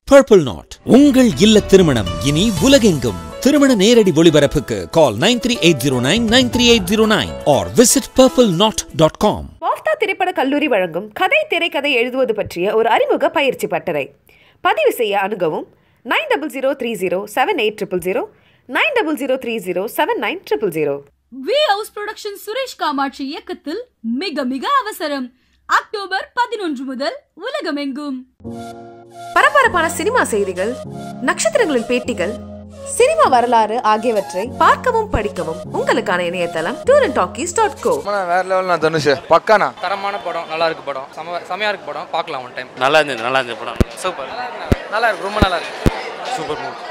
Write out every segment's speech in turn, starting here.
Purple not உங்கள் இல்ல திருமணம் இனி உலகெங்கும் திருமண நேரடி ஒளிபரப்புக்கு call nine three eight zero nine nine three eight zero nine or visit purple not dot com வாஃப்தா திரைப்பட கல்லூரி வழங்கும் கதை திரைக்கதை எழுதுவது பற்றிய ஒரு அறிமுக பயிற்சி பட்டறை பதிவு செய்ய அணுகவும் nine double zero three zero seven eight triple zero nine double zero three zero seven nine triple zero V house production Suresh Kamatchi இயக்கத்தில் மிக மிக அவசரம் அக்டோபர் பதினொன்று முதல் உலகமெங்கும் பரபரப்பான சினிமா செய்திகள் நட்சத்திரங்களின் பேட்டிகள் சினிமா வரலாறு ஆகியவற்றை பார்க்கவும் படிக்கவும் உங்களுக்கான இணையதளம் tour and talkies dot co வேற லெவல் நான் தனுஷ் பக்கானா தரமான படம் நல்லா இருக்கு படம் செம செமையா இருக்கு படம் பார்க்கலாம் ஒன் டைம் நல்லா இருந்தது நல்லா இருந்தது படம் சூப்பர் நல்லா இருக்கு ரொம்ப நல்லா இருக்கு சூப்பர் மூவி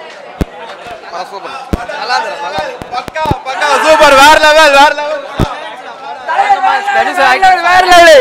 பக்கா பக்கா சூப்பர் வேற லெவல் வேற லெவல் வேற லெவல்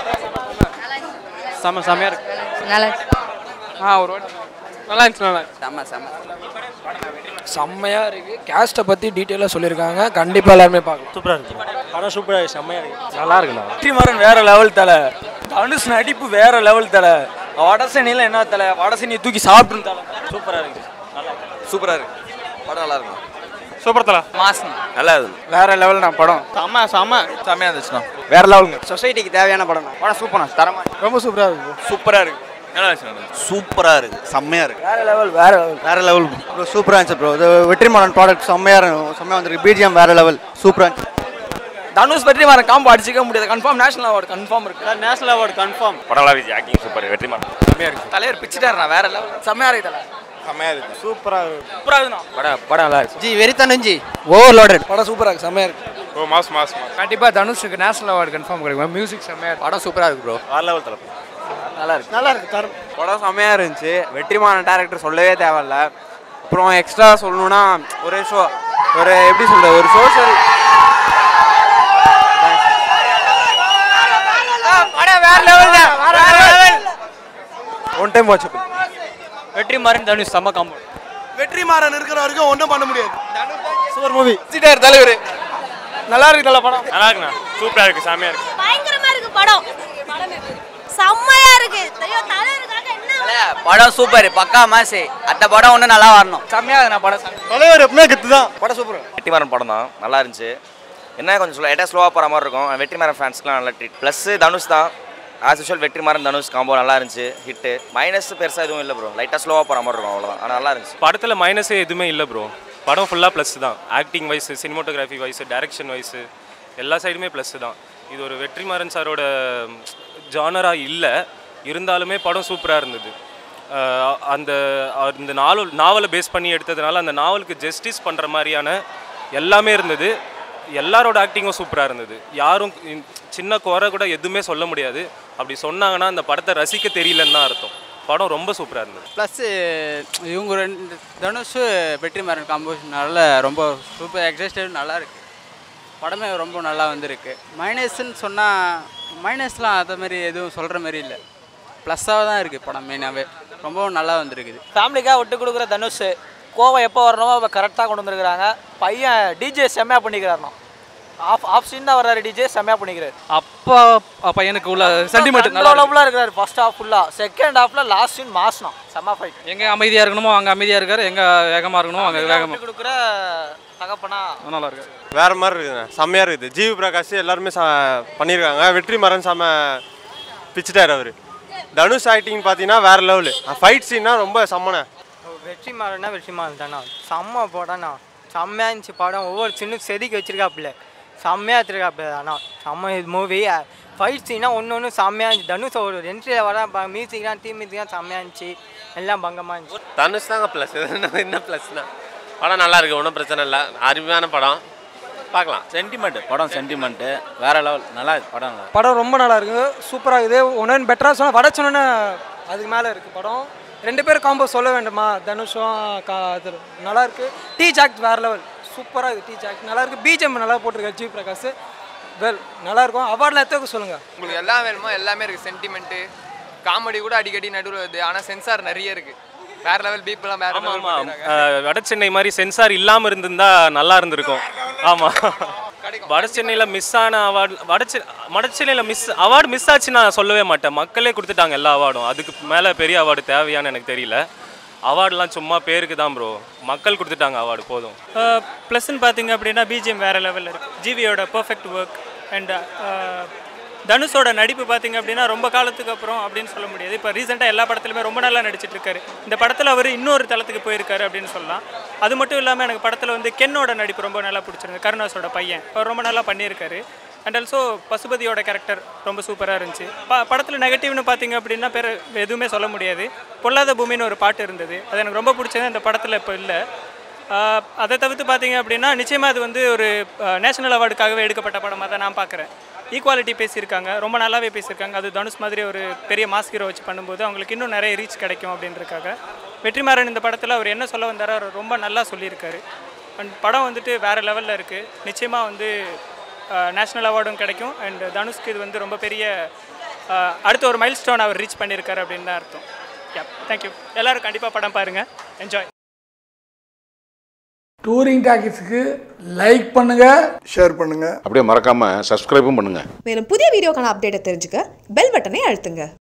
செம செமையா இருக்கு நல்லா ஆ ஒரு வாட்டி நல்லா இருந்துச்சு நல்லா செம்ம செம்ம செம்மையா இருக்கு கேஸ்ட்டை பத்தி டீட்டெயிலாக சொல்லியிருக்காங்க கண்டிப்பா எல்லாருமே பார்க்கலாம் சூப்பராக இருக்கு படம் சூப்பராக இருக்கு செம்மையாக இருக்கு நல்லா இருக்குண்ணா வெற்றிமாறன் வேற லெவல் தலை தனுஷ் நடிப்பு வேற லெவல் தலை வடசனியில் என்ன தலை வடசனியை தூக்கி சாப்பிட்டு தலை சூப்பராக இருக்கு சூப்பரா இருக்கு படம் நல்லா இருக்கும் சூப்பர் தலா மாசன் நல்லா இருக்கு வேற லெவல் நான் படம் செம்ம செம்ம செம்மையா இருந்துச்சுண்ணா வேற லெவலுங்க சொசைட்டிக்கு தேவையான படம் படம் சூப்பரா தரமா ரொம்ப சூப்பரா இருக்கு சூப்பரா இருக்கு சூப்பரா இருக்கு செம்மையா இருக்கு வேற லெவல் வேற லெவல் வேற லெவல் ப்ரோ சூப்பராக இருந்துச்சு ப்ரோ இது வெற்றிமாறன் ப்ராடக்ட் செம்மையாக இருக்கும் செம்மையாக வந்திருக்கு பிஜிஎம் வேற லெவல் சூப்பராக இருந்துச்சு தனுஷ் வெற்றிமாறன் காம்போ அடிச்சிக்க முடியாது கன்ஃபார்ம் நேஷனல் அவார்டு கன்ஃபார்ம் இருக்கு நேஷனல் அவார்டு கன்ஃபார்ம் படம் நல்லா இருந்துச்சு ஆக்டிங் சூப்பர் வெற்றி மாட்டோம் தலைவர் பிச்சுட்டாருண்ணா வேற லெவல் செம்மையா இருக்கு தலை செம்மையா இருக்கு சூப்பரா சூப்பரா இருக்குண்ணா படம் படம் நல்லா இருக்கு ஜி வெறித்தனஞ்சி ஓவர்லோடட் படம் சூப்பரா இருக்கு செம்மையா இருக்கு ஓ மாஸ் மாஸ் கண்டிப்பா தனுஷுக்கு நேஷனல் அவார்டு கன்ஃபார்ம் கிடைக்கும் மியூசிக் செம்மையா இருக்கு படம் சூப்பரா இருக்கு ப்ரோ வேற லெவல் தலை நல்லா இருக்கு நல்லா இருக்கு தரம் படம் செம்மையா இருந்துச்சு வெற்றிமாறன் டேரக்டர் சொல்லவே தேவையில்ல அப்புறம் எக்ஸ்ட்ரா சொல்லணும்னா ஒரு ஷோ ஒரு எப்படி சொல்றது ஒரு social one time watch Vetrimaaran Dhanush செம்ம காம்போ வெற்றிமாறன் இருக்கிற வரைக்கும் ஒன்றும் பண்ண முடியாது சூப்பர் மூவி சிட்டார் தலைவர் நல்லா இருக்கு தலை படம் நல்லா இருக்குண்ணா சூப்பராக இருக்கு செம்மையாக இருக்கு பயங்கரமா இருக்கு படம் செம்மையா இருக்கு ஐயோ தலைவருக்காக என்ன படம் சூப்பர் பக்கா மாசு அந்த படம் ஒன்றும் நல்லா வரணும் செம்மையா இருக்கு படம் தலைவர் எப்பவுமே கெத்து தான் படம் சூப்பர் வெற்றிமாறன் படம் தான் நல்லா இருந்துச்சு என்ன கொஞ்சம் ஸ்லோ எட்டா ஸ்லோவாக போகிற மாதிரி இருக்கும் வெற்றிமாறன் ஃபேன்ஸ்க்குலாம் நல்லா ட்ரீட் ப்ளஸ் தனுஷ் தான் as usual Vetrimaaran Dhanush combo நல்லா இருந்துச்சு ஹிட்டு மைனஸ் பெருசாக எதுவும் இல்லை ப்ரோ லைட்டாக ஸ்லோவாக போகிற மாதிரி இருக்கும் அவ்வளோதான் ஆனால் நல்லா இருந்துச்சு படத்தில் மைனஸே எதுவுமே இல்லை ப்ரோ படம் ஃபுல்லாக ப்ளஸ் தான் acting wise cinematography wise direction wise எல்லா சைடுமே ப்ளஸ் தான் இது ஒரு வெற்றிமாறன் சாரோட ஜானராக இல்லை இருந்தாலுமே படம் சூப்பராக இருந்தது அஹ் அந்த அந்த நாவல் நாவலை பேஸ் பண்ணி எடுத்ததுனால அந்த நாவலுக்கு ஜஸ்டிஸ் பண்ணுற மாதிரியான எல்லாமே இருந்தது எல்லாரோட ஆக்டிங்கும் சூப்பராக இருந்தது யாரும் இந்த சின்ன குறை கூட எதுவுமே சொல்ல முடியாது அப்படி சொன்னாங்கன்னா அந்த படத்தை ரசிக்க தெரியலன்னு தான் அர்த்தம் படம் ரொம்ப சூப்பராக இருந்தது ப்ளஸ் இவங்க ரெண்டு தனுஷ் வெற்றிமாறன் காம்போசிஷனால ரொம்ப சூப்பர் எக்ஸைஸ்டட் நல்லா இருக்கு படமே ரொம்ப நல்லா வந்திருக்கு மைனஸ்ன்னு சொன்னால் மைனஸ்லாம் அதே மாதிரி எதுவும் சொல்கிற மாதிரி இல்லை ப்ளஸ்ஸாக தான் இருக்குது படம் மெயினாகவே ரொம்பவும் நல்லா வந்திருக்குது ஃபேமிலிக்காக விட்டு கொடுக்குற தனுஷ் கோவம் எப்போ வரணுமோ அப்போ கரெக்டாக கொண்டு வந்துருக்குறாங்க பையன் டிஜே செம்மையாக பண்ணிக்கிறாருண்ணா ஆஃப் ஆஃப் சீன் தான் வர்றாரு டிஜே செம்மையாக பண்ணிக்கிறாரு அப்பா பையனுக்கு உள்ள சென்டிமெண்ட் நல்லா கண்ட்ரோலபுளாக இருக்கிறாரு ஃபர்ஸ்ட் ஹாஃப் ஃபுல்லாக செகண்ட் ஹாஃபில் லாஸ்ட் சீன் மாசனா செம்ம ஃபைட் எங்க அமைதியா இருக்கணுமோ அங்க அமைதியா இருக்காரு எங்க வேகமா இருக்கணுமோ அங்க வேகமா விட்டு கொடுக்குற தகப்பனா நல்லா இருக்கு வேற மாதிரி இருக்குதுண்ணே செம்மையாக இருக்குது ஜிவி பிரகாஷ் எல்லாருமே ச பண்ணியிருக்காங்க வெற்றிமாறன் செம்ம பிச்சுட்டார் அவர் தனுஷ் ஆக்டிங் பார்த்தீங்கன்னா வேற லெவலு ஃபைட் சீன்னா ரொம்ப செம்மனே வெற்றிமாறனா வெற்றிமாறன் தானா செம்ம படம்ண்ணா செம்மையாக இருந்துச்சு படம் ஒவ்வொரு சின்ன செதுக்கி வச்சிருக்காப்புல செம்மையாக எடுத்துருக்காப்புல ஆனால் செம்ம இது மூவி ஃபைட் சீனா ஒன்று ஒன்று செம்மையாக இருந்துச்சு தனுஷ் ஒரு என்ட்ரியில் வர மியூசிக்லாம் தீ மியூசிக்லாம் செம்மையாக இருந்துச்சு எல்லாம் பங்கமாக இருந்துச்சு தனுஷ் தாங்க ப்ளஸ் என்ன ப்ளஸ்னா படம் நல்லா இருக்கு ஒன்றும் பிரச்சனை இல்லை அருமையான படம் பார்க்கலாம் சென்டிமெண்ட் படம் சென்டிமெண்ட்டு வேற லெவல் நல்லா இருக்கு படம் நல்லா படம் ரொம்ப நல்லா இருக்கு சூப்பராக இருக்குது ஒன்று பெட்டராக சொன்னால் வட சொன்னோன்னே அதுக்கு மேலே இருக்குது படம் ரெண்டு பேரும் காம்போ சொல்ல வேண்டுமா தனுஷும் கா இது நல்லா இருக்கு டீ ஜாக் வேற லெவல் சூப்பராக இருக்குது டீ ஜாக் நல்லா இருக்கு பிஜிஎம் நல்லா போட்டிருக்காரு ஜி பிரகாஷ் வெல் நல்லா இருக்கும் அவார்டில் எத்தனை சொல்லுங்கள் உங்களுக்கு எல்லாம் வேணுமோ எல்லாமே இருக்கு சென்டிமெண்ட் காமெடி கூட அடிக்கடி நடுவில் வருது ஆனா சென்சார் நிறைய இருக்கு வேற லெவல் பீப்புலாம் வேற ஆமாம் level ஆமாம் பண்ணிருக்காங்க. வட சென்னை மாதிரி சென்சார் இல்லாமல் இருந்திருந்தா நல்லா இருந்திருக்கும் ஆமாம் வட சென்னையில் மிஸ் ஆன அவார்டு வட செ வட சென்னையில் மிஸ் அவார்டு மிஸ் ஆச்சுன்னு நான் சொல்லவே மாட்டேன் மக்களே கொடுத்துட்டாங்க எல்லா அவார்டும் அதுக்கு மேலே பெரிய அவார்டு தேவையான்னு எனக்கு தெரியல அவார்டுலாம் சும்மா பேருக்கு தான் ப்ரோ மக்கள் கொடுத்துட்டாங்க அவார்டு போதும் ப்ளஸ்ன்னு பார்த்தீங்க அப்படின்னா பிஜிஎம் வேறு லெவலில் இருக்குது ஜிவியோட பர்ஃபெக்ட் ஒர்க் அண்ட் தனுஷோட நடிப்பு பார்த்தீங்க அப்படின்னா ரொம்ப காலத்துக்கு அப்புறம் அப்படின்னு சொல்ல முடியாது இப்போ ரீசெண்டாக எல்லா படத்துலையுமே ரொம்ப நல்லா நடிச்சிட்டு இருக்காரு இந்த படத்தில் அவர் இன்னொரு தளத்துக்கு போயிருக்காரு அப்படின்னு சொல்லலாம் அது மட்டும் இல்லாமல் எனக்கு படத்தில் வந்து கென்னோட நடிப்பு ரொம்ப நல்லா பிடிச்சிருந்தது கருணாஸோட பையன் அவர் ரொம்ப நல்லா பண்ணியிருக்காரு அண்ட் ஆல்சோ பசுபதியோட கேரக்டர் ரொம்ப சூப்பராக இருந்துச்சு ப படத்தில் நெகட்டிவ்னு பார்த்தீங்க அப்படின்னா பேர் எதுவுமே சொல்ல முடியாது பொல்லாத பூமின்னு ஒரு பாட்டு இருந்தது அது எனக்கு ரொம்ப பிடிச்சது அந்த படத்தில் இப்போ இல்லை ஆஹ் அதை தவிர்த்து பார்த்தீங்க அப்படின்னா நிச்சயமாக அது வந்து ஒரு நேஷனல் அவார்டுக்காகவே எடுக்கப்பட்ட படமாக தான் நான் பார்க்குறேன் ஈக்குவாலிட்டி பேசியிருக்காங்க ரொம்ப நல்லாவே பேசியிருக்காங்க அது தனுஷ் மாதிரி ஒரு பெரிய மாஸ் ஹீரோ வச்சு பண்ணும்போது அவங்களுக்கு இன்னும் நிறைய ரீச் கிடைக்கும் அப்படின்றதுக்காக வெற்றிமாறன் இந்த படத்தில் அவர் என்ன சொல்ல வந்தாரோ அவர் ரொம்ப நல்லா சொல்லியிருக்காரு அண்ட் படம் வந்துட்டு வேறு லெவலில் இருக்குது நிச்சயமாக வந்து நேஷ்னல் அவார்டும் கிடைக்கும் அண்ட் தனுஷ்க்கு இது வந்து ரொம்ப பெரிய ஆஹ் அடுத்த ஒரு மைல் ஸ்டோன் அவர் ரீச் பண்ணியிருக்காரு அப்படின்னு தான் அர்த்தம் யா தேங்க்யூ எல்லோரும் கண்டிப்பாக படம் பாருங்கள் என்ஜாய் டூரிங் டாக்கிஸுக்கு லைக் பண்ணுங்க ஷேர் பண்ணுங்க அப்படியே மறக்காம சப்ஸ்கிரைபும் பண்ணுங்க மேலும் புதிய வீடியோக்கான அப்டேட்டை தெரிஞ்சுக்க பெல் பட்டனை அழுத்துங்க